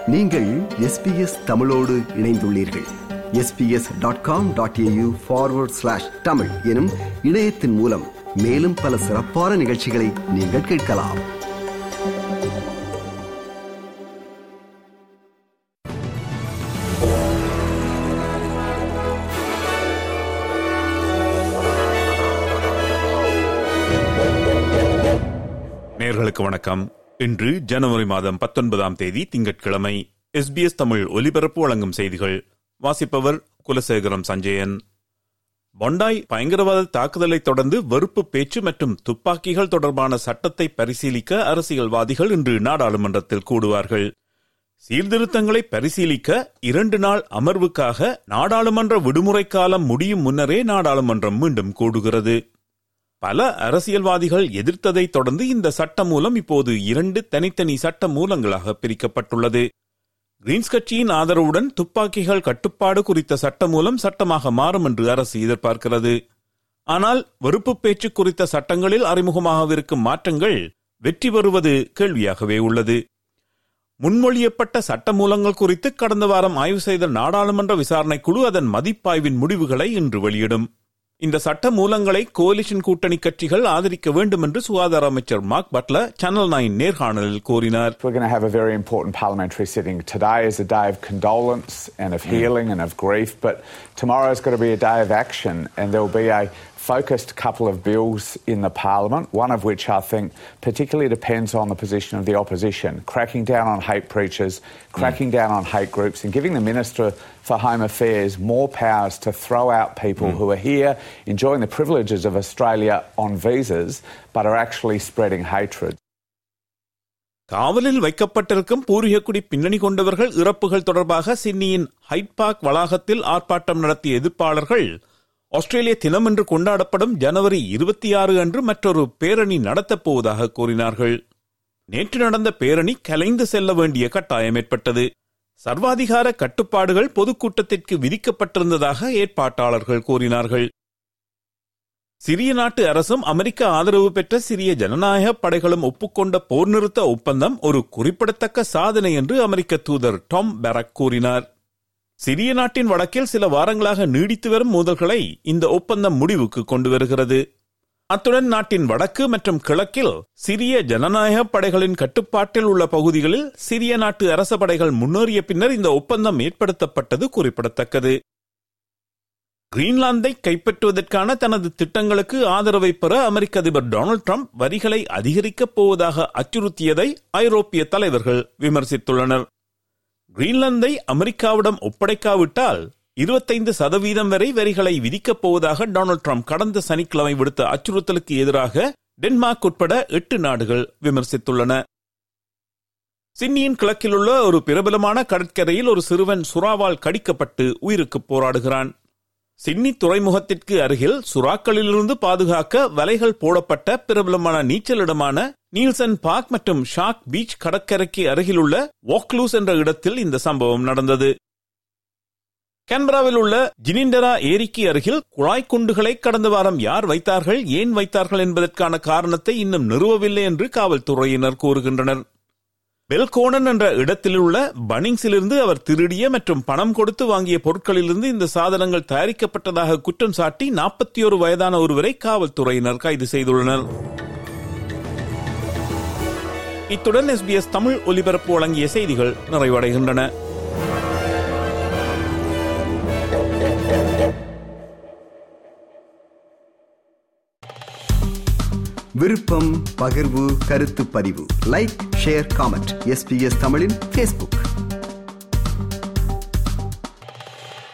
நீங்கள் எஸ்பிஎஸ் தமிழோடு இணைந்துள்ளீர்கள் SBS dot com dot AU forward slash Tamil எனும் இணையத்தின் மூலம் மேலும் பல சிறப்பான நிகழ்ச்சிகளை நீங்கள் கேட்கலாம் நேர்களுக்கு வணக்கம் இன்று ஜனவரி மாதம் பத்தொன்பதாம் தேதி திங்கட்கிழமை எஸ்பிஎஸ் தமிழ் ஒலிபரப்பு வழங்கும் செய்திகள் வாசிப்பவர் குலசேகரம் சஞ்சயன் பொண்டாய் பயங்கரவாத தாக்குதலை தொடர்ந்து வெறுப்பு பேச்சு மற்றும் துப்பாக்கிகள் தொடர்பான சட்டத்தை பரிசீலிக்க அரசியல்வாதிகள் இன்று நாடாளுமன்றத்தில் கூடுவார்கள் சீர்திருத்தங்களை பரிசீலிக்க இரண்டு நாள் அமர்வுக்காக நாடாளுமன்ற விடுமுறை காலம் முடியும் முன்னரே நாடாளுமன்றம் மீண்டும் கூடுகிறது பல அரசியல்வாதிகள் எதிர்த்ததை தொடர்ந்து இந்த சட்ட மூலம் இப்போது இரண்டு தனித்தனி சட்ட மூலங்களாக பிரிக்கப்பட்டுள்ளது கிரீன்ஸ் கட்சியின் ஆதரவுடன் துப்பாக்கிகள் கட்டுப்பாடு குறித்த சட்ட மூலம் சட்டமாக மாறும் என்று அரசு எதிர்பார்க்கிறது ஆனால் வெறுப்பு பேச்சு குறித்த சட்டங்களில் அறிமுகமாகவிருக்கும் மாற்றங்கள் வெற்றி பெறுவது கேள்வியாகவே உள்ளது முன்மொழியப்பட்ட சட்ட மூலங்கள் குறித்து கடந்த வாரம் ஆய்வு செய்த நாடாளுமன்ற விசாரணை குழு அதன் மதிப்பாய்வின் முடிவுகளை இன்று வெளியிடும் இந்த சட்ட மூலங்களை கோலிஷன் கூட்டணி கட்சிகள் ஆதரிக்க வேண்டும் என்று சுகாதார அமைச்சர் மார்க் பட்லர் சேனல் நைன் நேர்காணலில் கூறினார் We're going to have a very important parliamentary sitting. Today is a day of condolence and of healing and of grief, but tomorrow's got to be a day of action, and there will be a focused couple of bills in the parliament, one of which I think particularly depends on the position of the opposition, cracking down on hate preachers, cracking down on hate groups, and giving the Minister for Home Affairs more powers to throw out people who are here enjoying the privileges of Australia on visas but are actually spreading hatred. காவலில் வைக்கப்பட்டிருக்கும் பூர்வீகக்குடி பின்னணி கொண்டவர்கள் இறப்புகள் தொடர்பாக சிட்னியின் height park வளாகத்தில் ஆர்ப்பாட்டம் நடத்திய எதிர்ப்பாளர்கள் ஆஸ்திரேலிய தினம் என்று கொண்டாடப்படும் ஜனவரி இருபத்தி ஆறு அன்று மற்றொரு பேரணி நடத்தப் போவதாக கூறினார்கள் நேற்று நடந்த பேரணி கலைந்து செல்ல வேண்டிய கட்டாயம் ஏற்பட்டது சர்வாதிகார கட்டுப்பாடுகள் பொதுக்கூட்டத்திற்கு விதிக்கப்பட்டிருந்ததாக ஏற்பாட்டாளர்கள் கூறினார்கள் சிரிய நாட்டு அரசும் அமெரிக்க ஆதரவு பெற்ற சிரிய ஜனநாயக படைகளும் ஒப்புக்கொண்ட போர் நிறுத்த ஒப்பந்தம் ஒரு குறிப்பிடத்தக்க சாதனை என்று அமெரிக்க தூதர் டாம் பெரக் கூறினார் சிரிய நாட்டின் வடக்கில் சில வாரங்களாக நீடித்து வரும் மோதல்களை இந்த ஒப்பந்தம் முடிவுக்கு கொண்டு வருகிறது அத்துடன் நாட்டின் வடக்கு மற்றும் கிழக்கில் சிரிய ஜனநாயக படைகளின் கட்டுப்பாட்டில் உள்ள பகுதிகளில் சிரிய நாட்டு அரச படைகள் முன்னேறிய பின்னர் இந்த ஒப்பந்தம் ஏற்படுத்தப்பட்டது குறிப்பிடத்தக்கது கிரீன்லாந்தை கைப்பற்றுவதற்கான தனது திட்டங்களுக்கு ஆதரவை பெற அமெரிக்க அதிபர் டொனால்டு டிரம்ப் வரிகளை அதிகரிக்கப் போவதாக அச்சுறுத்தியதை ஐரோப்பிய தலைவர்கள் விமர்சித்துள்ளனர் கிரீன்லாந்தை அமெரிக்காவிடம் ஒப்படைக்காவிட்டால் இருபத்தைந்து சதவீதம் வரை வரிகளை விதிக்கப் போவதாக டொனால்டு ட்ரம்ப் கடந்த சனிக்கிழமை விடுத்த அச்சுறுத்தலுக்கு எதிராக டென்மார்க் உட்பட எட்டு நாடுகள் விமர்சித்துள்ளன சிட்னியின் கிழக்கில் உள்ள ஒரு பிரபலமான கடற்கரையில் ஒரு சிறுவன் சுறாவால் கடிக்கப்பட்டு உயிருக்கு போராடுகிறான் சிட்னி துறைமுகத்திற்கு அருகில் சுறாக்களிலிருந்து பாதுகாக்க வலைகள் போடப்பட்ட பிரபலமான நீச்சலிடமான நீல்சன் பார்க் மற்றும் ஷாக் பீச் கடற்கரைக்கு அருகிலுள்ள வாக்லூஸ் என்ற இடத்தில் இந்த சம்பவம் நடந்தது கேன்பராவில் உள்ள ஜினிண்டரா ஏரிக்கு அருகில் குழாய் குண்டுகளை கடந்த வாரம் யார் வைத்தார்கள் ஏன் வைத்தார்கள் என்பதற்கான காரணத்தை இன்னும் நிறுவவில்லை என்று காவல்துறையினர் கூறுகின்றனர் பெல்கோனன் என்ற இடத்தில் உள்ள பனிங்ஸிலிருந்து அவர் திருடிய மற்றும் பணம் கொடுத்து வாங்கிய பொருட்களிலிருந்து இந்த சாதனங்கள் தயாரிக்கப்பட்டதாக குற்றம் சாட்டி நாற்பத்தி ஒரு வயதான ஒருவரை காவல்துறையினர் கைது செய்துள்ளனர் இத்துடன் எஸ்பிஎஸ் தமிழ் ஒலிபரப்பு வழங்கிய செய்திகள் நிறைவடைகின்றன விருப்பம் பகிர்வு கருத்து பதிவு லைக் ஷேர் காமெண்ட் எஸ்பிஎஸ் தமிழின் ஃபேஸ்புக்